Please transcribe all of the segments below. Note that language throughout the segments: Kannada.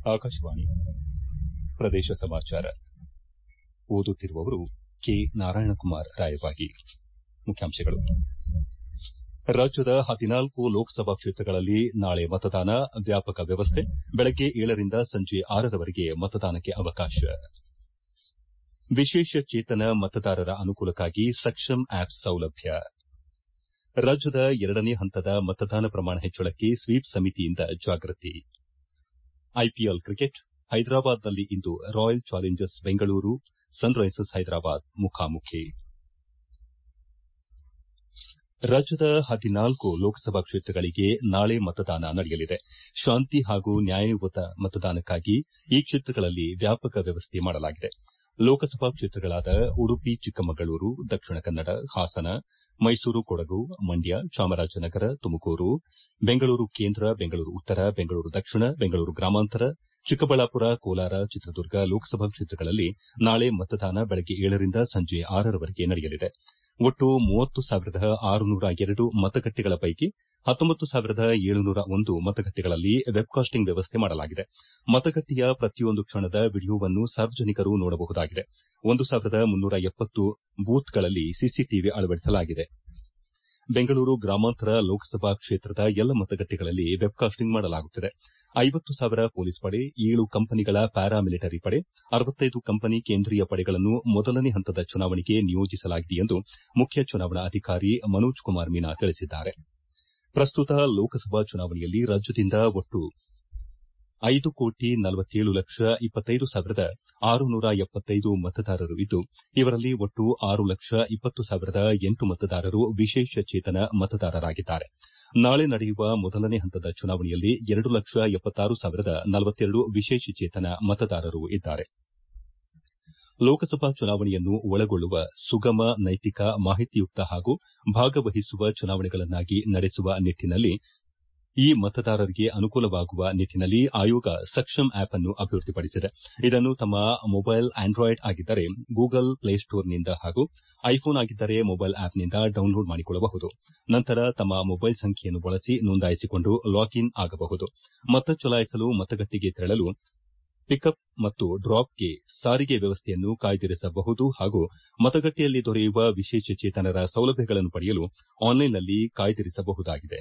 ಆಕಾಶವಾಣಿ ಪ್ರದೇಶ ಸಮಾಚಾರ ಓದುತ್ತಿರುವವರು ಕೆ ನಾರಾಯಣಕುಮಾರ್ ರಾಯಬಾಗಿ ಮುಖ್ಯಾಂಶಗಳು ರಾಜ್ಯದ ಹದಿನಾಲ್ಕು ಲೋಕಸಭಾ ಕ್ಷೇತ್ರಗಳಲ್ಲಿ ನಾಳೆ ಮತದಾನ ವ್ಯಾಪಕ ವ್ಯವಸ್ಥೆ ಬೆಳಗ್ಗೆ ಏಳರಿಂದ ಸಂಜೆ ಆರರವರೆಗೆ ಮತದಾನಕ್ಕೆ ಅವಕಾಶ ವಿಶೇಷಚೇತನ ಮತದಾರರ ಅನುಕೂಲಕ್ಕಾಗಿ ಸಕ್ಷಮ್ ಆಪ್ ಸೌಲಭ್ಯ ರಾಜ್ಯದ ಎರಡನೇ ಹಂತದ ಮತದಾನ ಪ್ರಮಾಣ ಹೆಚ್ಚಳಕ್ಕೆ ಸ್ವೀಪ್ ಸಮಿತಿಯಿಂದ ಜಾಗೃತಿ ಐಪಿಎಲ್ ಕ್ರಿಕೆಟ್ ಹೈದರಾಬಾದ್ನಲ್ಲಿ ಇಂದು Royal Challengers Bengaluru Sunrisers Hyderabad ಮುಖಾಮುಖಿ ರಾಜ್ಯದ ಹದಿನಾಲ್ಕು ಲೋಕಸಭಾ ಕ್ಷೇತ್ರಗಳಿಗೆ ನಾಳೆ ಮತದಾನ ನಡೆಯಲಿದೆ ಶಾಂತಿ ಹಾಗೂ ನ್ಯಾಯಯುತ ಮತದಾನಕ್ಕಾಗಿ ಈ ಕ್ಷೇತ್ರಗಳಲ್ಲಿ ವ್ಯಾಪಕ ವ್ಯವಸ್ಥೆ ಮಾಡಲಾಗಿದೆ ಲೋಕಸಭಾ ಕ್ಷೇತ್ರಗಳಾದ ಉಡುಪಿ ಚಿಕ್ಕಮಗಳೂರು ದಕ್ಷಿಣ ಕನ್ನಡ ಹಾಸನ ಮೈಸೂರು ಕೊಡಗು ಮಂಡ್ಯ ಚಾಮರಾಜನಗರ ತುಮಕೂರು ಬೆಂಗಳೂರು ಕೇಂದ್ರ ಬೆಂಗಳೂರು ಉತ್ತರ ಬೆಂಗಳೂರು ದಕ್ಷಿಣ ಬೆಂಗಳೂರು ಗ್ರಾಮಾಂತರ ಚಿಕ್ಕಬಳ್ಳಾಪುರ ಕೋಲಾರ ಚಿತ್ರದುರ್ಗ ಲೋಕಸಭಾ ಕ್ಷೇತ್ರಗಳಲ್ಲಿ ನಾಳೆ ಮತದಾನ ಬೆಳಗ್ಗೆ ಏಳರಿಂದ ಸಂಜೆ ಆರರವರೆಗೆ ನಡೆಯಲಿದೆ ಒಟ್ಟು ಮೂವತ್ತು ಸಾವಿರದ ಆರುನೂರ ಎರಡು ಮತಗಟ್ಟೆಗಳ ಪೈಕಿ ಹತ್ತೊಂಬತ್ತು ಸಾವಿರದ ಏಳುನೂರ ಒಂದು ಮತಗಟ್ಟೆಗಳಲ್ಲಿ ವೆಬ್ಕಾಸ್ಟಿಂಗ್ ವ್ಯವಸ್ಥೆ ಮಾಡಲಾಗಿದೆ ಮತಗಟ್ಟೆಯ ಪ್ರತಿಯೊಂದು ಕ್ಷಣದ ವಿಡಿಯೋವನ್ನು ಸಾರ್ವಜನಿಕರು ನೋಡಬಹುದಾಗಿದೆ ಒಂದು ಸಾವಿರದ ಮುನ್ನೂರ ಎಪ್ಪತ್ತು ಬೂತ್ಗಳಲ್ಲಿ ಸಿಸಿಟಿವಿ ಅಳವಡಿಸಲಾಗಿದೆ ಬೆಂಗಳೂರು ಗ್ರಾಮಾಂತರ ಲೋಕಸಭಾ ಕ್ಷೇತ್ರದ ಎಲ್ಲ ಮತಗಟ್ಟೆಗಳಲ್ಲಿ ವೆಬ್ಕಾಸ್ಟಿಂಗ್ ಮಾಡಲಾಗುತ್ತಿದೆ ಐವತ್ತು ಸಾವಿರ ಪೊಲೀಸ್ ಪಡೆ ಏಳು ಕಂಪನಿಗಳ ಪ್ಯಾರಾ ಮಿಲಿಟರಿ ಪಡೆ ಅರವತ್ತೈದು ಕಂಪನಿ ಕೇಂದ್ರೀಯ ಪಡೆಗಳನ್ನು ಮೊದಲನೇ ಹಂತದ ಚುನಾವಣೆಗೆ ನಿಯೋಜಿಸಲಾಗಿದೆ ಎಂದು ಮುಖ್ಯ ಚುನಾವಣಾ ಅಧಿಕಾರಿ ಮನೋಜ್ ಕುಮಾರ್ ಮೀನಾ ತಿಳಿಸಿದ್ದಾರೆ ಪ್ರಸ್ತುತ ಲೋಕಸಭಾ ಚುನಾವಣೆಯಲ್ಲಿ ರಾಜ್ಯದಿಂದ ಒಟ್ಟು ಐದು ಕೋಟಿ ನಲವತ್ತೇಳು ಲಕ್ಷ ಇಪ್ಪತ್ತೈದು ಸಾವಿರದ ಆರುನೂರ ಎಪ್ಪತ್ತೈದು ಮತದಾರರು ಇದ್ದು ಇವರಲ್ಲಿ ಒಟ್ಟು ಆರು ಲಕ್ಷ ಇಪ್ಪತ್ತು ಸಾವಿರದ ಎಂಟು ಮತದಾರರು ವಿಶೇಷಚೇತನ ಮತದಾರರಾಗಿದ್ದಾರೆ ನಾಳೆ ನಡೆಯುವ ಮೊದಲನೇ ಹಂತದ ಚುನಾವಣೆಯಲ್ಲಿ ಎರಡು ಲಕ್ಷ ಎಪ್ಪತ್ತಾರು ಸಾವಿರದ ನಲವತ್ತೆರಡು ವಿಶೇಷಚೇತನ ಮತದಾರರು ಇದ್ದಾರೆ ಲೋಕಸಭಾ ಚುನಾವಣೆಯನ್ನು ಒಳಗೊಳ್ಳುವ ಸುಗಮ ನೈತಿಕ ಮಾಹಿತಿಯುಕ್ತ ಹಾಗೂ ಭಾಗವಹಿಸುವ ಚುನಾವಣೆಗಳನ್ನಾಗಿ ನಡೆಸುವ ನಿಟ್ಟನಲ್ಲಿ ಈ ಮತದಾರರಿಗೆ ಅನುಕೂಲವಾಗುವ ನಿಟ್ಟನಲ್ಲಿ ಆಯೋಗ ಸಕ್ಷಮ್ ಆಪ್ ಅನ್ನು ಅಭಿವೃದ್ಧಿಪಡಿಸಿದೆ ಇದನ್ನು ತಮ್ಮ ಮೊಬೈಲ್ ಆಂಡ್ರಾಯ್ಡ್ ಆಗಿದ್ದರೆ ಗೂಗಲ್ ಪ್ಲೇಸ್ಟೋರ್ನಿಂದ ಹಾಗೂ ಐಫೋನ್ ಆಗಿದ್ದರೆ ಮೊಬೈಲ್ ಆಪ್ನಿಂದ ಡೌನ್ಲೋಡ್ ಮಾಡಿಕೊಳ್ಳಬಹುದು ನಂತರ ತಮ್ಮ ಮೊಬೈಲ್ ಸಂಖ್ಯೆಯನ್ನು ಬಳಸಿ ನೋಂದಾಯಿಸಿಕೊಂಡು ಲಾಗಿನ್ ಆಗಬಹುದು ಮತ ಚಲಾಯಿಸಲು ಮತಗಟ್ಟೆಗೆ ತೆರಳಲು ಪಿಕಪ್ ಮತ್ತು ಡ್ರಾಪ್ಗೆ ಸಾರಿಗೆ ವ್ಯವಸ್ಥೆಯನ್ನು ಕಾಯ್ದಿರಿಸಬಹುದು ಹಾಗೂ ಮತಗಟ್ಟೆಯಲ್ಲಿ ದೊರೆಯುವ ವಿಶೇಷಚೇತನರ ಸೌಲಭ್ಯಗಳನ್ನು ಪಡೆಯಲು ಆನ್ಲೈನ್ನಲ್ಲಿ ಕಾಯ್ದಿರಿಸಬಹುದಾಗಿದೆ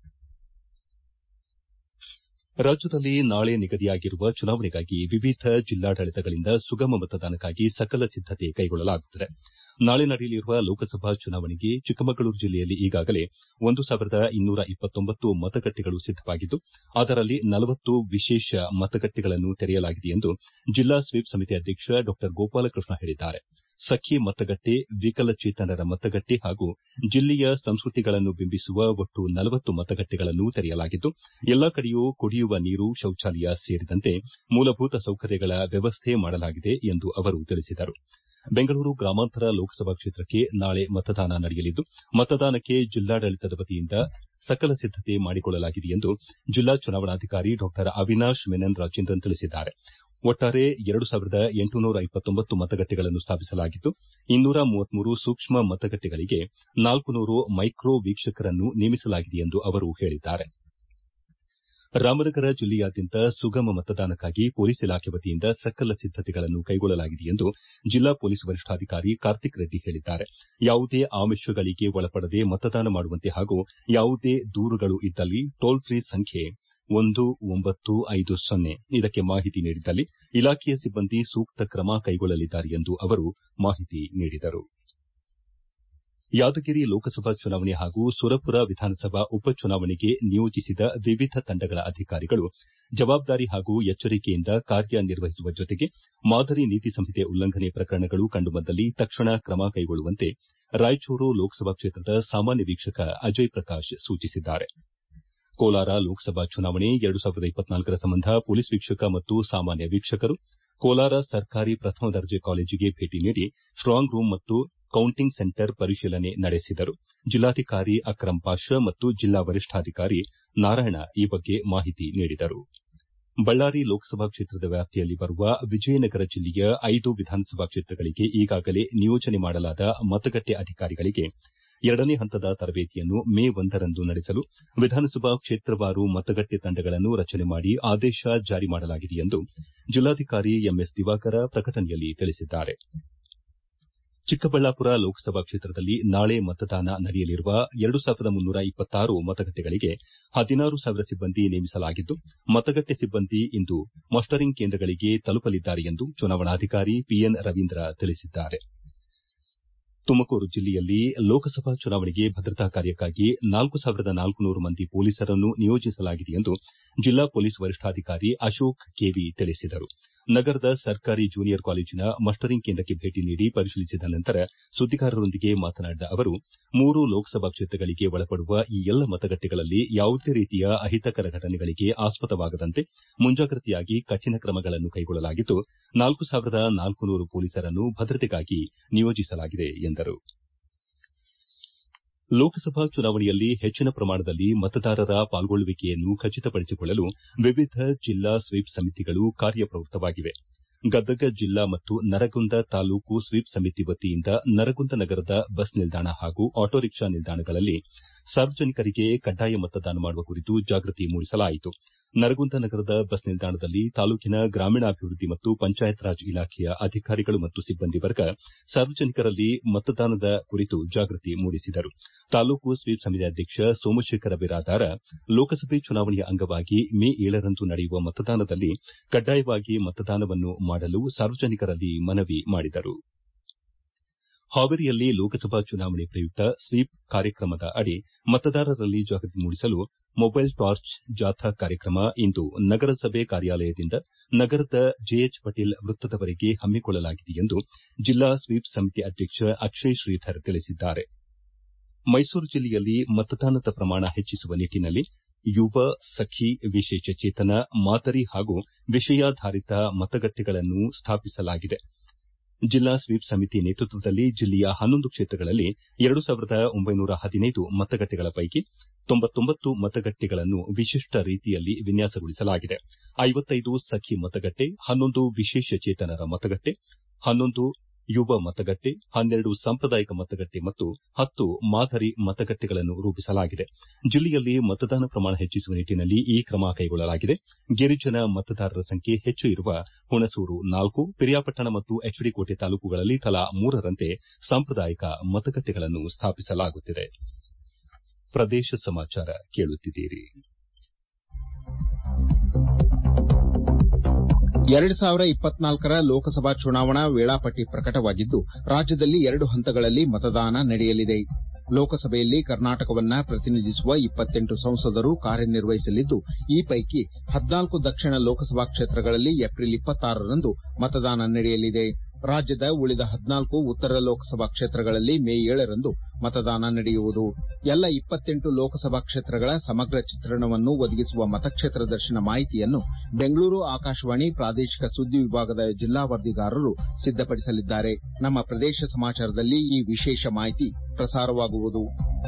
ರಾಜ್ಯದಲ್ಲಿ ನಾಳೆ ನಿಗದಿಯಾಗಿರುವ ಚುನಾವಣೆಗಾಗಿ ವಿವಿಧ ಜಿಲ್ಲಾಡಳಿತಗಳಿಂದ ಸುಗಮ ಮತದಾನಕ್ಕಾಗಿ ಸಕಲ ಸಿದ್ದತೆ ಕೈಗೊಳ್ಳಲಾಗುತ್ತಿದೆ ನಾಳೆ ನಡೆಯಲಿರುವ ಲೋಕಸಭಾ ಚುನಾವಣೆಗೆ ಚಿಕ್ಕಮಗಳೂರು ಜಿಲ್ಲೆಯಲ್ಲಿ ಈಗಾಗಲೇ ಒಂದು ಸಾವಿರದ ಇನ್ನೂರ ಇಪ್ಪತ್ತೊಂಬತ್ತು ಮತಗಟ್ಟೆಗಳು ಸಿದ್ದವಾಗಿದ್ದು ಅದರಲ್ಲಿ ನಲವತ್ತು ವಿಶೇಷ ಮತಗಟ್ಟೆಗಳನ್ನು ತೆರೆಯಲಾಗಿದೆ ಎಂದು ಜಿಲ್ಲಾ ಸ್ವೀಪ್ ಸಮಿತಿ ಅಧ್ಯಕ್ಷ ಡಾ ಗೋಪಾಲಕೃಷ್ಣ ಹೇಳಿದ್ದಾರೆ ಸಖಿ ಮತಗಟ್ಟೆ ವಿಕಲಚೇತನರ ಮತಗಟ್ಟೆ ಹಾಗೂ ಜಿಲ್ಲೆಯ ಸಂಸ್ಕೃತಿಗಳನ್ನು ಬಿಂಬಿಸುವ ಒಟ್ಟು ನಲವತ್ತು ಮತಗಟ್ಟೆಗಳನ್ನು ತೆರೆಯಲಾಗಿದ್ದು ಎಲ್ಲಾ ಕಡೆಯೂ ಕುಡಿಯುವ ನೀರು ಶೌಚಾಲಯ ಸೇರಿದಂತೆ ಮೂಲಭೂತ ಸೌಕರ್ಯಗಳ ವ್ಯವಸ್ಥೆ ಮಾಡಲಾಗಿದೆ ಎಂದು ಅವರು ತಿಳಿಸಿದರು ಬೆಂಗಳೂರು ಗ್ರಾಮಾಂತರ ಲೋಕಸಭಾ ಕ್ಷೇತ್ರಕ್ಕೆ ನಾಳೆ ಮತದಾನ ನಡೆಯಲಿದ್ದು ಮತದಾನಕ್ಕೆ ಜಿಲ್ಲಾಡಳಿತದ ವತಿಯಿಂದ ಸಕಲ ಸಿದ್ದತೆ ಮಾಡಿಕೊಳ್ಳಲಾಗಿದೆ ಎಂದು ಜಿಲ್ಲಾ ಚುನಾವಣಾಧಿಕಾರಿ ಡಾ ಅವಿನಾಶ್ ಮೆನನ್ ರಾಜೇಂದ್ರನ್ ತಿಳಿಸಿದ್ದಾರೆ ಒಟ್ಟಾರೆ ಎರಡು ಸಾವಿರದ ಎಂಟುನೂರ ಇಪ್ಪತ್ತೊಂಬತ್ತು ಮತಗಟ್ಟೆಗಳನ್ನು ಸ್ಥಾಪಿಸಲಾಗಿದ್ದು ಇನ್ನೂರ ಮೂವತ್ಮೂರು ಸೂಕ್ಷ್ಮ ಮತಗಟ್ಟೆಗಳಿಗೆ ನಾಲ್ಕು ನೂರು ಮೈಕ್ರೋ ವೀಕ್ಷಕರನ್ನು ನೇಮಿಸಲಾಗಿದೆ ಎಂದು ಅವರು ಹೇಳಿದ್ದಾರೆ ರಾಮನಗರ ಜಿಲ್ಲೆಯಾದ್ಯಂತ ಸುಗಮ ಮತದಾನಕ್ಕಾಗಿ ಪೊಲೀಸ್ ಇಲಾಖೆ ವತಿಯಿಂದ ಸಕಲ ಸಿದ್ದತೆಗಳನ್ನು ಕೈಗೊಳ್ಳಲಾಗಿದೆ ಎಂದು ಜಿಲ್ಲಾ ಪೊಲೀಸ್ ವರಿಷ್ಠಾಧಿಕಾರಿ ಕಾರ್ತಿಕ್ ರೆಡ್ಡಿ ಹೇಳಿದ್ದಾರೆ ಯಾವುದೇ ಆಮಿಷಗಳಿಗೆ ಒಳಪಡದೆ ಮತದಾನ ಮಾಡುವಂತೆ ಹಾಗೂ ಯಾವುದೇ ದೂರುಗಳು ಇದ್ದಲ್ಲಿ ಟೋಲ್ ಫ್ರೀ ಸಂಖ್ಯೆ ಒಂದು ಒಂಬತ್ತು ಐದು ಸೊನ್ನೆ ಇದಕ್ಕೆ ಮಾಹಿತಿ ನೀಡಿದ್ದಲ್ಲಿ ಇಲಾಖೆಯ ಸಿಬ್ಬಂದಿ ಸೂಕ್ತ ಕ್ರಮ ಕೈಗೊಳ್ಳಲಿದ್ದಾರೆ ಎಂದು ಅವರು ಮಾಹಿತಿ ನೀಡಿದರು ಯಾದಗಿರಿ ಲೋಕಸಭಾ ಚುನಾವಣೆ ಹಾಗೂ ಸುರಪುರ ವಿಧಾನಸಭಾ ಉಪಚುನಾವಣೆಗೆ ನಿಯೋಜಿಸಿದ ವಿವಿಧ ತಂಡಗಳ ಅಧಿಕಾರಿಗಳು ಜವಾಬ್ದಾರಿ ಹಾಗೂ ಎಚ್ಚರಿಕೆಯಿಂದ ಕಾರ್ಯನಿರ್ವಹಿಸುವ ಜೊತೆಗೆ ಮಾದರಿ ನೀತಿ ಸಂಹಿತೆ ಉಲ್ಲಂಘನೆ ಪ್ರಕರಣಗಳು ಕಂಡುಬಂದಲ್ಲಿ ತಕ್ಷಣ ಕ್ರಮ ಕೈಗೊಳ್ಳುವಂತೆ ರಾಯಚೂರು ಲೋಕಸಭಾ ಕ್ಷೇತ್ರದ ಸಾಮಾನ್ಯ ವೀಕ್ಷಕ ಅಜಯ್ ಪ್ರಕಾಶ್ ಸೂಚಿಸಿದ್ದಾರೆ ಕೋಲಾರ ಲೋಕಸಭಾ ಚುನಾವಣೆ ಎರಡು ಸಾವಿರದ ಇಪ್ಪತ್ನಾಲ್ಕರ ಸಂಬಂಧ ಪೊಲೀಸ್ ವೀಕ್ಷಕ ಮತ್ತು ಸಾಮಾನ್ಯ ವೀಕ್ಷಕರು ಕೋಲಾರ ಸರ್ಕಾರಿ ಪ್ರಥಮ ದರ್ಜೆ ಕಾಲೇಜಿಗೆ ಭೇಟಿ ನೀಡಿ ಸ್ಟಾಂಗ್ ರೂಂ ಮತ್ತು ಕೌಂಟಿಂಗ್ ಸೆಂಟರ್ ಪರಿಶೀಲನೆ ನಡೆಸಿದರು ಜಿಲ್ಲಾಧಿಕಾರಿ ಅಕ್ರಂ ಪಾಷಾ ಮತ್ತು ಜಿಲ್ಲಾ ವರಿಷ್ಠಾಧಿಕಾರಿ ನಾರಾಯಣ ಈ ಬಗ್ಗೆ ಮಾಹಿತಿ ನೀಡಿದರು ಬಳ್ಳಾರಿ ಲೋಕಸಭಾ ಕ್ಷೇತ್ರದ ವ್ಯಾಪ್ತಿಯಲ್ಲಿ ಬರುವ ವಿಜಯನಗರ ಜಿಲ್ಲೆಯ ಐದು ವಿಧಾನಸಭಾ ಕ್ಷೇತ್ರಗಳಿಗೆ ಈಗಾಗಲೇ ನಿಯೋಜನೆ ಮಾಡಲಾದ ಮತಗಟ್ಟೆ ಅಧಿಕಾರಿಗಳಿಗೆ ಎರಡನೇ ಹಂತದ ತರಬೇತಿಯನ್ನು ಮೇ ಒಂದರಂದು ನಡೆಸಲು ವಿಧಾನಸಭಾ ಕ್ಷೇತ್ರವಾರು ಮತಗಟ್ಟೆ ತಂಡಗಳನ್ನು ರಚನೆ ಮಾಡಿ ಆದೇಶ ಜಾರಿ ಮಾಡಲಾಗಿದೆ ಎಂದು ಜಿಲ್ಲಾಧಿಕಾರಿ ಎಂಎಸ್ ದಿವಾಕರ ಪ್ರಕಟಣೆಯಲ್ಲಿ ತಿಳಿಸಿದ್ದಾರೆ ಚಿಕ್ಕಬಳ್ಳಾಪುರ ಲೋಕಸಭಾ ಕ್ಷೇತ್ರದಲ್ಲಿ ನಾಳೆ ಮತದಾನ ನಡೆಯಲಿರುವ ಎರಡು ಸಾವಿರದ ಮುನ್ನೂರ ಇಪ್ಪತ್ತಾರು ಮತಗಟ್ಟೆಗಳಿಗೆ ಹದಿನಾರು ಸಾವಿರ ಸಿಬ್ಬಂದಿ ನೇಮಿಸಲಾಗಿದ್ದು ಮತಗಟ್ಟೆ ಸಿಬ್ಬಂದಿ ಇಂದು ಮಸ್ಟರಿಂಗ್ ಕೇಂದ್ರಗಳಿಗೆ ತಲುಪಲಿದ್ದಾರೆ ಎಂದು ಚುನಾವಣಾಧಿಕಾರಿ ಪಿಎನ್ ರವೀಂದ್ರ ತಿಳಿಸಿದ್ದಾರೆ ತುಮಕೂರು ಜಿಲ್ಲೆಯಲ್ಲಿ ಲೋಕಸಭಾ ಚುನಾವಣೆಗೆ ಭದ್ರತಾ ಕಾರ್ಯಕ್ಕಾಗಿ ನಾಲ್ಕು ಸಾವಿರದ ನಾಲ್ಕುನೂರು ಮಂದಿ ಪೊಲೀಸರನ್ನು ನಿಯೋಜಿಸಲಾಗಿದೆ ಎಂದು ಜಿಲ್ಲಾ ಪೊಲೀಸ್ ವರಿಷ್ಠಾಧಿಕಾರಿ ಅಶೋಕ್ ಕೆವಿ ತಿಳಿಸಿದರು ನಗರದ ಸರ್ಕಾರಿ ಜೂನಿಯರ್ ಕಾಲೇಜಿನ ಮಸ್ಟರಿಂಗ್ ಕೇಂದ್ರಕ್ಕೆ ಭೇಟಿ ನೀಡಿ ಪರಿಶೀಲಿಸಿದ ನಂತರ ಸುದ್ದಿಗಾರರೊಂದಿಗೆ ಮಾತನಾಡಿದ ಅವರು ಮೂರು ಲೋಕಸಭಾ ಕ್ಷೇತ್ರಗಳಿಗೆ ಒಳಪಡುವ ಈ ಎಲ್ಲ ಮತಗಟ್ಟೆಗಳಲ್ಲಿ ಯಾವುದೇ ರೀತಿಯ ಅಹಿತಕರ ಘಟನೆಗಳಿಗೆ ಆಸ್ಪದವಾಗದಂತೆ ಮುಂಜಾಗ್ರತೆಯಾಗಿ ಕಠಿಣ ಕ್ರಮಗಳನ್ನು ಕೈಗೊಳ್ಳಲಾಗಿದ್ದು ನಾಲ್ಕು ಸಾವಿರದ ನಾಲ್ಕುನೂರು ಪೊಲೀಸರನ್ನು ಭದ್ರತೆಗಾಗಿ ನಿಯೋಜಿಸಲಾಗಿದೆ ಎಂದರು ಲೋಕಸಭಾ ಚುನಾವಣೆಯಲ್ಲಿ ಹೆಚ್ಚಿನ ಪ್ರಮಾಣದಲ್ಲಿ ಮತದಾರರ ಪಾಲ್ಗೊಳ್ಳುವಿಕೆಯನ್ನು ಖಚಿತಪಡಿಸಿಕೊಳ್ಳಲು ವಿವಿಧ ಜಿಲ್ಲಾ ಸ್ವೀಪ್ ಸಮಿತಿಗಳು ಕಾರ್ಯಪ್ರವೃತ್ತವಾಗಿವೆ ಗದಗ ಜಿಲ್ಲಾ ಮತ್ತು ನರಗುಂದ ತಾಲೂಕು ಸ್ವೀಪ್ ಸಮಿತಿ ವತಿಯಿಂದ ನರಗುಂದ ನಗರದ ಬಸ್ ನಿಲ್ದಾಣ ಹಾಗೂ ಆಟೋ ರಿಕ್ಷಾ ನಿಲ್ದಾಣಗಳಲ್ಲಿ ಸಾರ್ವಜನಿಕರಿಗೆ ಕಡ್ಡಾಯ ಮತದಾನ ಮಾಡುವ ಕುರಿತು ಜಾಗೃತಿ ಮೂಡಿಸಲಾಯಿತು ನರಗುಂದ ನಗರದ ಬಸ್ ನಿಲ್ದಾಣದಲ್ಲಿ ತಾಲೂಕಿನ ಗ್ರಾಮೀಣಾಭಿವೃದ್ಧಿ ಮತ್ತು ಪಂಚಾಯತ್ ರಾಜ್ ಇಲಾಖೆಯ ಅಧಿಕಾರಿಗಳು ಮತ್ತು ಸಿಬ್ಬಂದಿ ವರ್ಗ ಸಾರ್ವಜನಿಕರಲ್ಲಿ ಮತದಾನದ ಕುರಿತು ಜಾಗೃತಿ ಮೂಡಿಸಿದರು ತಾಲೂಕು ಸ್ವೀಪ್ ಸಮಿತಿ ಅಧ್ಯಕ್ಷ ಸೋಮಶೇಖರ ಬಿರಾದಾರ ಲೋಕಸಭೆ ಚುನಾವಣೆಯ ಅಂಗವಾಗಿ ಮೇ ಏಳರಂದು ನಡೆಯುವ ಮತದಾನದಲ್ಲಿ ಕಡ್ಡಾಯವಾಗಿ ಮತದಾನವನ್ನು ಮಾಡಲು ಸಾರ್ವಜನಿಕರಲ್ಲಿ ಮನವಿ ಮಾಡಿದರು ಹಾವೇರಿಯಲ್ಲಿ ಲೋಕಸಭಾ ಚುನಾವಣೆ ಪ್ರಯುಕ್ತ ಸ್ವೀಪ್ ಕಾರ್ಯಕ್ರಮದ ಅಡಿ ಮತದಾರರಲ್ಲಿ ಜಾಗೃತಿ ಮೂಡಿಸಲು ಮೊಬೈಲ್ ಟಾರ್ಚ್ ಜಾಥಾ ಕಾರ್ಯಕ್ರಮ ಇಂದು ನಗರಸಭೆ ಕಾರ್ಯಾಲಯದಿಂದ ನಗರದ ಜೆಎಚ್ ಪಟೇಲ್ ವೃತ್ತದವರೆಗೆ ಹಮ್ಮಿಕೊಳ್ಳಲಾಗಿದೆ ಎಂದು ಜಿಲ್ಲಾ ಸ್ವೀಪ್ ಸಮಿತಿ ಅಧ್ಯಕ್ಷ ಅಕ್ಷಯ್ ಶ್ರೀಧರ್ ತಿಳಿಸಿದ್ದಾರೆ ಮೈಸೂರು ಜಿಲ್ಲೆಯಲ್ಲಿ ಮತದಾನದ ಪ್ರಮಾಣ ಹೆಚ್ಚಿಸುವ ನಿಟ್ಟನಲ್ಲಿ ಯುವ ಸಖಿ ವಿಶೇಷ ಚೇತನ ಮಾದರಿ ಹಾಗೂ ವಿಷಯಾಧಾರಿತ ಮತಗಟ್ಟೆಗಳನ್ನು ಸ್ಥಾಪಿಸಲಾಗಿದೆ ಜಿಲ್ಲಾ ಸ್ವೀಪ್ ಸಮಿತಿ ನೇತೃತ್ವದಲ್ಲಿ ಜಿಲ್ಲೆಯ ಹನ್ನೊಂದು ಕ್ಷೇತ್ರಗಳಲ್ಲಿ ಎರಡು ಸಾವಿರದ ಒಂಬೈನೂರ ಹದಿನೈದು ಮತಗಟ್ಟೆಗಳ ಪೈಕಿ ತೊಂಬತ್ತೊಂಬತ್ತು ಮತಗಟ್ಟೆಗಳನ್ನು ವಿಶಿಷ್ಟ ರೀತಿಯಲ್ಲಿ ವಿನ್ಯಾಸಗೊಳಿಸಲಾಗಿದೆ ಐವತ್ತೈದು ಸಖಿ ಮತಗಟ್ಟೆ ಹನ್ನೊಂದು ವಿಶೇಷ ಚೇತನರ ಮತಗಟ್ಟೆ ಹನ್ನೊಂದು ಯುವ ಮತಗಟ್ಟೆ ಹನ್ನೆರಡು ಸಾಂಪ್ರದಾಯಿಕ ಮತಗಟ್ಟೆ ಮತ್ತು ಹತ್ತು ಮಾದರಿ ಮತಗಟ್ಟೆಗಳನ್ನು ರೂಪಿಸಲಾಗಿದೆ ಜಿಲ್ಲೆಯಲ್ಲಿ ಮತದಾನ ಪ್ರಮಾಣ ಹೆಚ್ಚಿಸುವ ನಿಟ್ಟನಲ್ಲಿ ಈ ಕ್ರಮ ಕೈಗೊಳ್ಳಲಾಗಿದೆ ಗಿರಿಜನ ಮತದಾರರ ಸಂಖ್ಯೆ ಹೆಚ್ಚು ಇರುವ ಹುಣಸೂರು ನಾಲ್ಕು ಪಿರಿಯಾಪಟ್ಟಣ ಮತ್ತು ಎಚ್ಡಿಕೋಟೆ ತಾಲೂಕುಗಳಲ್ಲಿ ತಲಾ ಮೂರರಂತೆ ಸಾಂಪ್ರದಾಯಿಕ ಮತಗಟ್ಟೆಗಳನ್ನು ಸ್ಥಾಪಿಸಲಾಗುತ್ತಿದೆ ಪ್ರದೇಶ ಸಮಾಚಾರ ಕೇಳುತ್ತಿದ್ದೀರಿ ಎರಡು ಸಾವಿರ ಇಪ್ಪತ್ನಾಲ್ಕರ ಲೋಕಸಭಾ ಚುನಾವಣಾ ವೇಳಾಪಟ್ಟಿ ಪ್ರಕಟವಾಗಿದ್ದು ರಾಜ್ಯದಲ್ಲಿ ಎರಡು ಹಂತಗಳಲ್ಲಿ ಮತದಾನ ನಡೆಯಲಿದೆ ಲೋಕಸಭೆಯಲ್ಲಿ ಕರ್ನಾಟಕವನ್ನ ಪ್ರತಿನಿಧಿಸುವ ಇಪ್ಪತ್ತೆಂಟು ಸಂಸದರು ಕಾರ್ಯನಿರ್ವಹಿಸಲಿದ್ದು ಈ ಪೈಕಿ ಹದಿನಾಲ್ಕು ದಕ್ಷಿಣ ಲೋಕಸಭಾ ಕ್ಷೇತ್ರಗಳಲ್ಲಿ ಏಪ್ರಿಲ್ ಇಪ್ಪತ್ತಾರರಂದು ಮತದಾನ ನಡೆಯಲಿದೆ ರಾಜ್ಯದ ಉಳಿದ ಹದಿನಾಲ್ಕು ಉತ್ತರ ಲೋಕಸಭಾ ಕ್ಷೇತ್ರಗಳಲ್ಲಿ ಮೇ ಏಳರಂದು ಮತದಾನ ನಡೆಯುವುದು ಎಲ್ಲ ಇಪ್ಪತ್ತೆಂಟು ಲೋಕಸಭಾ ಕ್ಷೇತ್ರಗಳ ಸಮಗ್ರ ಚಿತ್ರಣವನ್ನು ಒದಗಿಸುವ ಮತಕ್ಷೇತ್ರ ದರ್ಶನ ಮಾಹಿತಿಯನ್ನು ಬೆಂಗಳೂರು ಆಕಾಶವಾಣಿ ಪ್ರಾದೇಶಿಕ ಸುದ್ದಿ ವಿಭಾಗದ ಜಿಲ್ಲಾ ವರದಿಗಾರರು ಸಿದ್ದಪಡಿಸಲಿದ್ದಾರೆ ನಮ್ಮ ಪ್ರದೇಶ ಸಮಾಚಾರದಲ್ಲಿ ಈ ವಿಶೇಷ ಮಾಹಿತಿ ಪ್ರಸಾರವಾಗುವುದು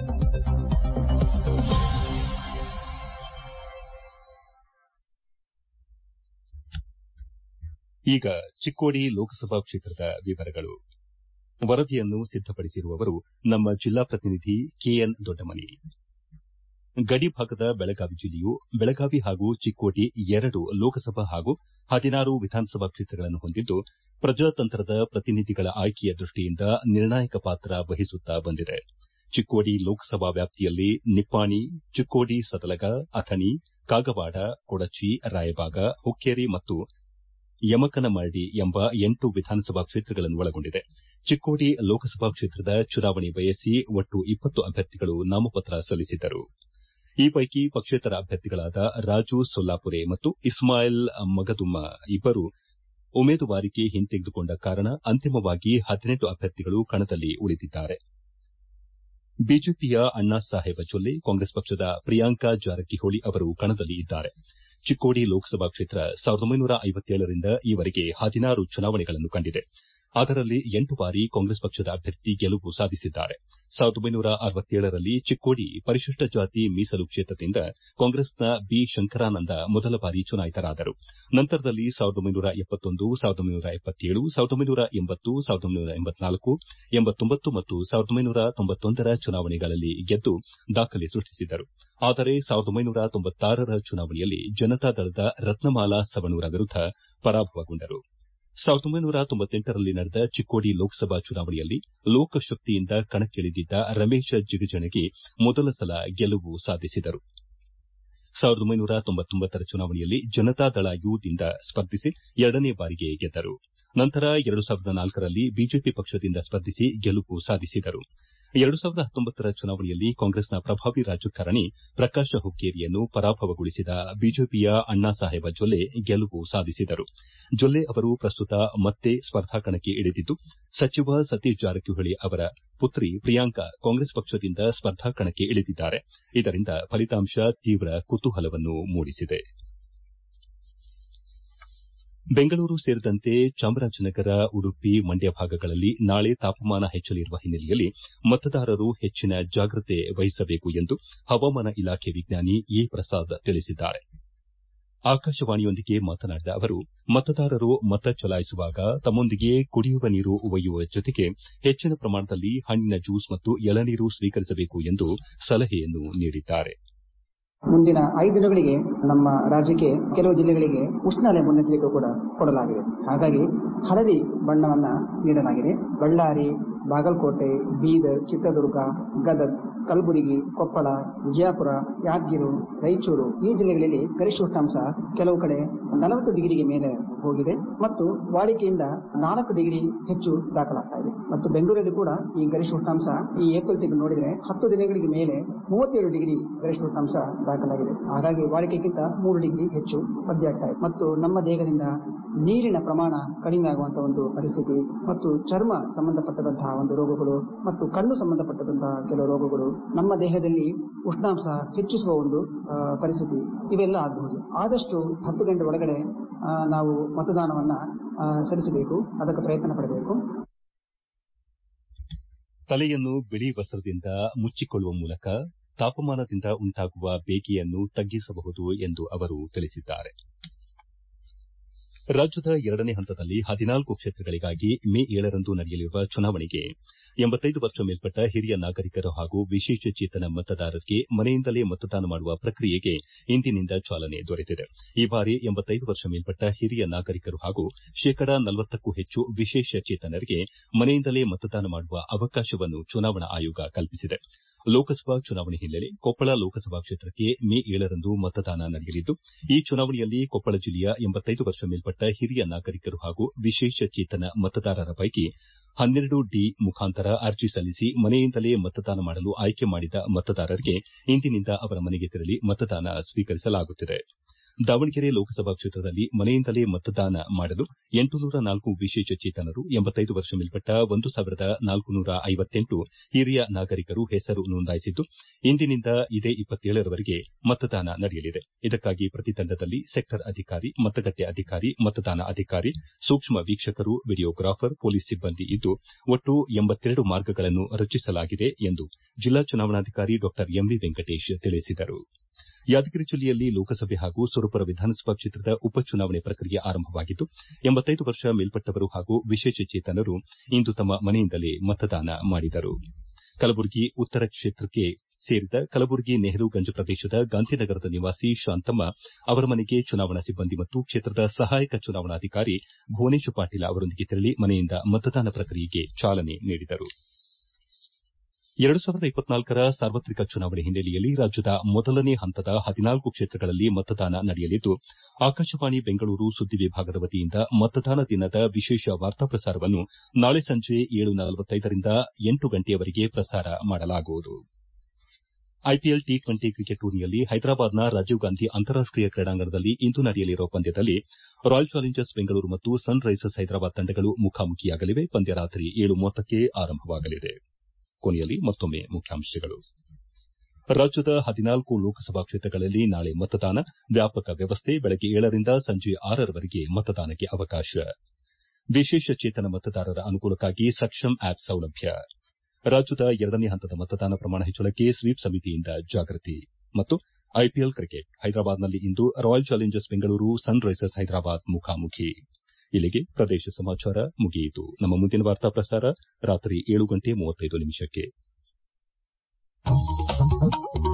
ಈಗ ಚಿಕ್ಕೋಡಿ ಲೋಕಸಭಾ ಕ್ಷೇತ್ರದ ವಿವರಗಳು ವರದಿಯನ್ನು ಸಿದ್ದಪಡಿಸಿರುವವರು ನಮ್ಮ ಜಿಲ್ಲಾ ಪ್ರತಿನಿಧಿ ಕೆಎನ್ ದೊಡ್ಡಮನಿ ಗಡಿ ಭಾಗದ ಬೆಳಗಾವಿ ಜಿಲ್ಲೆಯು ಬೆಳಗಾವಿ ಹಾಗೂ ಚಿಕ್ಕೋಡಿ ಎರಡು ಲೋಕಸಭಾ ಹಾಗೂ ಹದಿನಾರು ವಿಧಾನಸಭಾ ಕ್ಷೇತ್ರಗಳನ್ನು ಹೊಂದಿದ್ದು ಪ್ರಜಾತಂತ್ರದ ಪ್ರತಿನಿಧಿಗಳ ಆಯ್ಕೆಯ ದೃಷ್ಟಿಯಿಂದ ನಿರ್ಣಾಯಕ ಪಾತ್ರ ವಹಿಸುತ್ತಾ ಬಂದಿದೆ ಚಿಕ್ಕೋಡಿ ಲೋಕಸಭಾ ವ್ಯಾಪ್ತಿಯಲ್ಲಿ ನಿಪ್ಪಾಣಿ ಚಿಕ್ಕೋಡಿ ಸದಲಗ ಅಥಣಿ ಕಾಗವಾಡ ಕೊಡಚಿ ರಾಯಬಾಗ ಹುಕ್ಕೇರಿ ಮತ್ತು ಯಮಕನಮರಡಿ ಎಂಬ ಎಂಟು ವಿಧಾನಸಭಾ ಕ್ಷೇತ್ರಗಳನ್ನು ಒಳಗೊಂಡಿದೆ ಚಿಕ್ಕೋಡಿ ಲೋಕಸಭಾ ಕ್ಷೇತ್ರದ ಚುನಾವಣೆ ಬಯಸಿ ಒಟ್ಟು ಇಪ್ಪತ್ತು ಅಭ್ಯರ್ಥಿಗಳು ನಾಮಪತ್ರ ಸಲ್ಲಿಸಿದ್ದರು ಈ ಪೈಕಿ ಪಕ್ಷೇತರ ಅಭ್ಯರ್ಥಿಗಳಾದ ರಾಜು ಸೊಲ್ಲಾಪುರೆ ಮತ್ತು ಇಸ್ಮಾಯಿಲ್ ಮಗದುಮ್ಮ ಇಬ್ಬರು ಉಮೇದುವಾರಿಕೆ ಹಿಂತೆಗೆದುಕೊಂಡ ಕಾರಣ ಅಂತಿಮವಾಗಿ ಹದಿನೆಂಟು ಅಭ್ಯರ್ಥಿಗಳು ಕಣದಲ್ಲಿ ಉಳಿದಿದ್ದಾರೆ ಬಿಜೆಪಿಯ ಅಣ್ಣಾ ಸಾಹೇಬ ಜೊಲ್ಲೆ ಕಾಂಗ್ರೆಸ್ ಪಕ್ಷದ ಪ್ರಿಯಾಂಕಾ ಜಾರಕಿಹೊಳಿ ಅವರು ಕಣದಲ್ಲಿ ಇದ್ದಾರೆ ಚಿಕ್ಕೋಡಿ ಲೋಕಸಭಾ ಕ್ಷೇತ್ರ ಸಾವಿರದ ಒಂಬೈನೂರ ಐವತ್ತೇಳರಿಂದ ಈವರೆಗೆ ಹದಿನಾರು ಚುನಾವಣೆಗಳನ್ನು ಕಂಡಿದೆ ಅದರಲ್ಲಿ ಎಂಟು ಬಾರಿ ಕಾಂಗ್ರೆಸ್ ಪಕ್ಷದ ಅಭ್ಯರ್ಥಿ ಗೆಲುವು ಸಾಧಿಸಿದ್ದಾರೆ ರಲ್ಲಿ ಚಿಕ್ಕೋಡಿ ಪರಿಶಿಷ್ಟ ಜಾತಿ ಮೀಸಲು ಕ್ಷೇತ್ರದಿಂದ ಕಾಂಗ್ರೆಸ್ನ ಬಿ ಶಂಕರಾನಂದ ಮೊದಲ ಬಾರಿ ಚುನಾಯಿತರಾದರು ನಂತರದಲ್ಲಿ ಮತ್ತು ರ ಚುನಾವಣೆಗಳಲ್ಲಿ ಗೆದ್ದು ದಾಖಲೆ ಸೃಷ್ಟಿಸಿದ್ದರು ಆದರೆ ರ ಚುನಾವಣೆಯಲ್ಲಿ ಜನತಾದಳದ ರತ್ನಮಾಲಾ ಸವಣೂರ ವಿರುದ್ದ ಪರಾಭವಗೊಂಡರು ರಲ್ಲಿ ನಡೆದ ಚಿಕ್ಕೋಡಿ ಲೋಕಸಭಾ ಚುನಾವಣೆಯಲ್ಲಿ ಲೋಕಶಕ್ತಿಯಿಂದ ಕಣಕ್ಕಿಳಿದಿದ್ದ ರಮೇಶ ಜಿಗಜಿಣಗಿ ಮೊದಲ ಸಲ ಗೆಲುವು ಸಾಧಿಸಿದರು ರ ಚುನಾವಣೆಯಲ್ಲಿ ಜನತಾದಳ ಯುದಿಂದ ಸ್ಪರ್ಧಿಸಿ ಎರಡನೇ ಬಾರಿಗೆ ಗೆದ್ದರು ನಂತರ ರಲ್ಲಿ ಬಿಜೆಪಿ ಪಕ್ಷದಿಂದ ಸ್ಪರ್ಧಿಸಿ ಗೆಲುವು ಸಾಧಿಸಿದರು ರ ಚುನಾವಣೆಯಲ್ಲಿ ಕಾಂಗ್ರೆಸ್ನ ಪ್ರಭಾವಿ ರಾಜಕಾರಣಿ ಪ್ರಕಾಶ ಹುಕ್ಕೇರಿಯನ್ನು ಪರಾಭವಗೊಳಿಸಿದ ಬಿಜೆಪಿಯ ಅಣ್ಣಾಸಾಹೇಬ ಜೊಲ್ಲೆ ಗೆಲುವು ಸಾಧಿಸಿದರು ಜೊಲ್ಲೆ ಅವರು ಪ್ರಸ್ತುತ ಮತ್ತೆ ಸ್ಪರ್ಧಾಕಣಕ್ಕೆ ಇಳಿದಿದ್ದು ಸಚಿವ ಸತೀಶ್ ಜಾರಕಿಹೊಳಿ ಅವರ ಪುತ್ರಿ ಪ್ರಿಯಾಂಕಾ ಕಾಂಗ್ರೆಸ್ ಪಕ್ಷದಿಂದ ಸ್ಪರ್ಧಾಕಣಕ್ಕೆ ಇಳಿದಿದ್ದಾರೆ ಇದರಿಂದ ಫಲಿತಾಂಶ ತೀವ್ರ ಕುತೂಹಲವನ್ನು ಮೂಡಿಸಿದೆ ಬೆಂಗಳೂರು ಸೇರಿದಂತೆ ಚಾಮರಾಜನಗರ ಉಡುಪಿ ಮಂಡ್ಯ ಭಾಗಗಳಲ್ಲಿ ನಾಳೆ ತಾಪಮಾನ ಹೆಚ್ಚಲಿರುವ ಹಿನ್ನೆಲೆಯಲ್ಲಿ ಮತದಾರರು ಹೆಚ್ಚಿನ ಜಾಗ್ರತೆ ವಹಿಸಬೇಕು ಎಂದು ಹವಾಮಾನ ಇಲಾಖೆ ವಿಜ್ಞಾನಿ ಎ ಪ್ರಸಾದ್ ತಿಳಿಸಿದ್ದಾರೆ ಆಕಾಶವಾಣಿಯೊಂದಿಗೆ ಮಾತನಾಡಿದ ಅವರು ಮತದಾರರು ಮತ ಚಲಾಯಿಸುವಾಗ ತಮ್ಮೊಂದಿಗೆ ಕುಡಿಯುವ ನೀರು ಒಯ್ಯುವ ಜೊತೆಗೆ ಹೆಚ್ಚಿನ ಪ್ರಮಾಣದಲ್ಲಿ ಹಣ್ಣಿನ ಜ್ಯೂಸ್ ಮತ್ತು ಎಳನೀರು ಸ್ವೀಕರಿಸಬೇಕು ಎಂದು ಸಲಹೆಯನ್ನು ನೀಡಿದ್ದಾರೆ ಮುಂದಿನ ಐದು ದಿನಗಳಿಗೆ ನಮ್ಮ ರಾಜ್ಯಕ್ಕೆ ಕೆಲವು ಜಿಲ್ಲೆಗಳಿಗೆ ಉಷ್ಣಾಲೆ ಮುನ್ನೆಚ್ಚರಿಕೆ ಕೂಡ ಕೊಡಲಾಗಿದೆ ಹಾಗಾಗಿ ಹಳದಿ ಬಣ್ಣವನ್ನ ನೀಡಲಾಗಿದೆ ಬಳ್ಳಾರಿ ಬಾಗಲಕೋಟೆ ಬೀದರ್ ಚಿತ್ರದುರ್ಗ ಗದಗ್ ಕಲಬುರಗಿ ಕೊಪ್ಪಳ ವಿಜಯಪುರ ಯಾದಗಿರಿ ರಾಯಚೂರು ಈ ಜಿಲ್ಲೆಗಳಲ್ಲಿ ಗರಿಷ್ಠ ಉಷ್ಣಾಂಶ ಕೆಲವು ಕಡೆ ನಲವತ್ತು ಡಿಗ್ರಿಗೆ ಮೇಲೆ ಹೋಗಿದೆ ಮತ್ತು ವಾಡಿಕೆಯಿಂದ ನಾಲ್ಕು ಡಿಗ್ರಿ ಹೆಚ್ಚು ದಾಖಲಾಗ್ತಾ ಇದೆ ಮತ್ತು ಬೆಂಗಳೂರಲ್ಲಿ ಕೂಡ ಈ ಗರಿಷ್ಠ ಉಷ್ಣಾಂಶ ಈ ಏಪ್ರಿಲ್ ತಿಂಗಳು ನೋಡಿದರೆ ಹತ್ತು ದಿನಗಳಿಗೆ ಮೇಲೆ ಮೂವತ್ತೇಳು ಡಿಗ್ರಿ ಗರಿಷ್ಠ ಉಷ್ಣಾಂಶ ದಾಖಲಾಗಿದೆ ಹಾಗಾಗಿ ವಾಡಿಕೆಗಿಂತ ಮೂರು ಡಿಗ್ರಿ ಹೆಚ್ಚು ಪದ್ಯಗ್ತಾ ಇದೆ ಮತ್ತು ನಮ್ಮ ದೇಹದಿಂದ ನೀರಿನ ಪ್ರಮಾಣ ಕಡಿಮೆ ಆಗುವಂತಹ ಒಂದು ಪರಿಸ್ಥಿತಿ ಮತ್ತು ಚರ್ಮ ಸಂಬಂಧಪಟ್ಟಂತಹ ಒಂದು ರೋಗಗಳು ಮತ್ತು ಕಣ್ಣು ಸಂಬಂಧಪಟ್ಟಂತಹ ಕೆಲವು ರೋಗಗಳು ನಮ್ಮ ದೇಹದಲ್ಲಿ ಉಷ್ಣಾಂಶ ಹೆಚ್ಚಿಸುವ ಒಂದು ಪರಿಸ್ಥಿತಿ ಇವೆಲ್ಲ ಆಗಬಹುದು ಆದಷ್ಟು ಹತ್ತು ಗಂಟೆ ಒಳಗಡೆ ನಾವು ಮತದಾನವನ್ನ ಸಲ್ಲಿಸಬೇಕು ಅದಕ್ಕೆ ಪ್ರಯತ್ನ ಪಡಬೇಕು ತಲೆಯನ್ನು ಬಿಳಿ ವಸ್ತ್ರದಿಂದ ಮುಚ್ಚಿಕೊಳ್ಳುವ ಮೂಲಕ ತಾಪಮಾನದಿಂದ ಉಂಟಾಗುವ ಬೇಗೆಯನ್ನು ತಗ್ಗಿಸಬಹುದು ಎಂದು ಅವರು ತಿಳಿಸಿದ್ದಾರೆ ರಾಜ್ಯದ ಎರಡನೇ ಹಂತದಲ್ಲಿ ಹದಿನಾಲ್ಕು ಕ್ಷೇತ್ರಗಳಿಗಾಗಿ ಮೇ ಏಳರಂದು ನಡೆಯಲಿರುವ ಚುನಾವಣೆಗೆ ಎಂಬತ್ತೈದು ವರ್ಷ ಮೇಲ್ಪಟ್ಟ ಹಿರಿಯ ನಾಗರಿಕರು ಹಾಗೂ ವಿಶೇಷಚೇತನ ಮತದಾರರಿಗೆ ಮನೆಯಿಂದಲೇ ಮತದಾನ ಮಾಡುವ ಪ್ರಕ್ರಿಯೆಗೆ ಇಂದಿನಿಂದ ಚಾಲನೆ ದೊರೆತಿದೆ ಈ ಬಾರಿ ಎಂಬತ್ತೈದು ವರ್ಷ ಮೇಲ್ಪಟ್ಟ ಹಿರಿಯ ನಾಗರಿಕರು ಹಾಗೂ ಶೇಕಡಾ ನಲವತ್ತಕ್ಕೂ ಹೆಚ್ಚು ವಿಶೇಷಚೇತನರಿಗೆ ಮನೆಯಿಂದಲೇ ಮತದಾನ ಮಾಡುವ ಅವಕಾಶವನ್ನು ಚುನಾವಣಾ ಆಯೋಗ ಕಲ್ಪಿಸಿದೆ ಲೋಕಸಭಾ ಚುನಾವಣೆ ಹಿನ್ನೆಲೆ ಕೊಪ್ಪಳ ಲೋಕಸಭಾ ಕ್ಷೇತ್ರಕ್ಕೆ ಮೇ ಏಳರಂದು ಮತದಾನ ನಡೆಯಲಿದ್ದು ಈ ಚುನಾವಣೆಯಲ್ಲಿ ಕೊಪ್ಪಳ ಜಿಲ್ಲೆಯ ಎಂಬತ್ತೈದು ವರ್ಷ ಮೇಲ್ಪಟ್ಟ ಹಿರಿಯ ನಾಗರಿಕರು ಹಾಗೂ ವಿಶೇಷಚೇತನ ಮತದಾರರ ಪೈಕಿ ಹನ್ನೆರಡು ಡಿ ಮುಖಾಂತರ ಅರ್ಜಿ ಸಲ್ಲಿಸಿ ಮನೆಯಿಂದಲೇ ಮತದಾನ ಮಾಡಲು ಆಯ್ಕೆ ಮಾಡಿದ ಮತದಾರರಿಗೆ ಇಂದಿನಿಂದ ಅವರ ಮನೆಗೆ ತೆರಳಿ ಮತದಾನ ಸ್ವೀಕರಿಸಲಾಗುತ್ತಿದೆ ದಾವಣಗೆರೆ ಲೋಕಸಭಾ ಕ್ಷೇತ್ರದಲ್ಲಿ ಮನೆಯಿಂದಲೇ ಮತದಾನ ಮಾಡಲು ಎಂಟುನೂರ ನಾಲ್ಕು ವಿಶೇಷಚೇತನರು ಎಂಬತ್ತೈದು ವರ್ಷ ಮೇಲ್ಪಟ್ಟ ಒಂದು ಸಾವಿರದ ನಾಲ್ಕುನೂರ ಐವತ್ತೆಂಟು ಹಿರಿಯ ನಾಗರಿಕರು ಹೆಸರು ನೋಂದಾಯಿಸಿದ್ದು ಇಂದಿನಿಂದ ಇದೇ ಇಪ್ಪತ್ತೇಳರವರೆಗೆ ಮತದಾನ ನಡೆಯಲಿದೆ ಇದಕ್ಕಾಗಿ ಪ್ರತಿ ತಂಡದಲ್ಲಿ ಸೆಕ್ಟರ್ ಅಧಿಕಾರಿ ಮತಗಟ್ಟೆ ಅಧಿಕಾರಿ ಮತದಾನ ಅಧಿಕಾರಿ ಸೂಕ್ಷ್ಮ ವೀಕ್ಷಕರು ವಿಡಿಯೋಗ್ರಾಫರ್ ಪೊಲೀಸ್ ಸಿಬ್ಬಂದಿ ಇದ್ದು ಒಟ್ಟು ಎಂಬತ್ತೆರಡು ಮಾರ್ಗಗಳನ್ನು ರಚಿಸಲಾಗಿದೆ ಎಂದು ಜಿಲ್ಲಾ ಚುನಾವಣಾಧಿಕಾರಿ ಡಾ ಎಂವಿ ವೆಂಕಟೇಶ್ ತಿಳಿಸಿದರು ಯಾದಗಿರಿ ಜಿಲ್ಲೆಯಲ್ಲಿ ಲೋಕಸಭೆ ಹಾಗೂ ಸುರಪುರ ವಿಧಾನಸಭಾ ಕ್ಷೇತ್ರದ ಉಪಚುನಾವಣೆ ಪ್ರಕ್ರಿಯೆ ಆರಂಭವಾಗಿದ್ದು ಎಂಬತ್ತೈದು ವರ್ಷ ಮೇಲ್ಪಟ್ಟವರು ಹಾಗೂ ವಿಶೇಷಚೇತನರು ಇಂದು ತಮ್ಮ ಮನೆಯಿಂದಲೇ ಮತದಾನ ಮಾಡಿದರು ಕಲಬುರಗಿ ಉತ್ತರ ಕ್ಷೇತ್ರಕ್ಕೆ ಸೇರಿದ ಕಲಬುರಗಿ ನೆಹರುಗಂಜ್ ಪ್ರದೇಶದ ಗಾಂಧಿನಗರದ ನಿವಾಸಿ ಶಾಂತಮ್ಮ ಅವರ ಮನೆಗೆ ಚುನಾವಣಾ ಸಿಬ್ಬಂದಿ ಮತ್ತು ಕ್ಷೇತ್ರದ ಸಹಾಯಕ ಚುನಾವಣಾಧಿಕಾರಿ ಭುವನೇಶ್ ಪಾಟೀಲ ಅವರೊಂದಿಗೆ ತೆರಳಿ ಮನೆಯಿಂದ ಮತದಾನ ಪ್ರಕ್ರಿಯೆಗೆ ಚಾಲನೆ ನೀಡಿದರು ಎರಡು ಸಾವಿರದ ಇಪ್ಪತ್ನಾಲ್ಕರ ಸಾರ್ವತ್ರಿಕ ಚುನಾವಣೆ ಹಿನ್ನೆಲೆಯಲ್ಲಿ ರಾಜ್ಯದ ಮೊದಲನೇ ಹಂತದ ಹದಿನಾಲ್ಕು ಕ್ಷೇತ್ರಗಳಲ್ಲಿ ಮತದಾನ ನಡೆಯಲಿದ್ದು ಆಕಾಶವಾಣಿ ಬೆಂಗಳೂರು ಸುದ್ದಿ ವಿಭಾಗದ ವತಿಯಿಂದ ಮತದಾನ ದಿನದ ವಿಶೇಷ ವಾರ್ತಾ ಪ್ರಸಾರವನ್ನು ನಾಳೆ ಸಂಜೆ ಏಳು ನಲವತ್ತೈದರಿಂದ ಎಂಟು ಗಂಟೆಯವರೆಗೆ ಪ್ರಸಾರ ಮಾಡಲಾಗುವುದು ಐಪಿಎಲ್ ಟಿ ಟ್ವೆಂಟಿ ಕ್ರಿಕೆಟ್ ಟೂರ್ನಿಯಲ್ಲಿ ಹೈದರಾಬಾದ್ನ ರಾಜೀವ್ ಗಾಂಧಿ ಅಂತಾರಾಷ್ಟೀಯ ಕ್ರೀಡಾಂಗಣದಲ್ಲಿ ಇಂದು ನಡೆಯಲಿರುವ ಪಂದ್ಯದಲ್ಲಿ ರಾಯಲ್ ಚಾಲೆಂಜರ್ಸ್ ಬೆಂಗಳೂರು ಮತ್ತು ಸನ್ ರೈಸರ್ಸ್ ಹೈದರಾಬಾದ್ ತಂಡಗಳು ಮುಖಾಮುಖಿಯಾಗಲಿವೆ ಪಂದ್ಯ ರಾತ್ರಿ ಏಳು ಮೂವತ್ತಕ್ಕೆ ಆರಂಭವಾಗಲಿದೆ ಕೊನೆಯಲ್ಲಿ ಮತ್ತೊಮ್ಮೆ ಮುಖ್ಯಾಂಶಗಳು ರಾಜ್ಯದ ಹದಿನಾಲ್ಕು ಲೋಕಸಭಾ ಕ್ಷೇತ್ರಗಳಲ್ಲಿ ನಾಳೆ ಮತದಾನ ವ್ಯಾಪಕ ವ್ಯವಸ್ಥೆ ಬೆಳಗ್ಗೆ ಏಳರಿಂದ ಸಂಜೆ ಆರರವರೆಗೆ ಮತದಾನಕ್ಕೆ ಅವಕಾಶ ವಿಶೇಷ ಚೇತನ ಮತದಾರರ ಅನುಕೂಲಕ್ಕಾಗಿ ಸಕ್ಷಮ್ ಆಪ್ ಸೌಲಭ್ಯ ರಾಜ್ಯದ ಎರಡನೇ ಹಂತದ ಮತದಾನ ಪ್ರಮಾಣ ಹೆಚ್ಚಳಕ್ಕೆ ಸ್ವೀಪ್ ಸಮಿತಿಯಿಂದ ಜಾಗೃತಿ ಮತ್ತು ಐಪಿಎಲ್ ಕ್ರಿಕೆಟ್ ಹೈದರಾಬಾದ್ನಲ್ಲಿ ಇಂದು Royal Challengers Bengaluru Sunrisers Hyderabad ಮುಖಾಮುಖಿ ಇಲ್ಲಿಗೆ ಪ್ರದೇಶ ಸಮಾಚಾರ ಮುಗಿಯಿತು ನಮ್ಮ ಮುಂದಿನ ವಾರ್ತಾ ಪ್ರಸಾರ ರಾತ್ರಿ ಏಳು ಗಂಟೆ ಮೂವತ್ತೈದು ನಿಮಿಷಕ್ಕೆ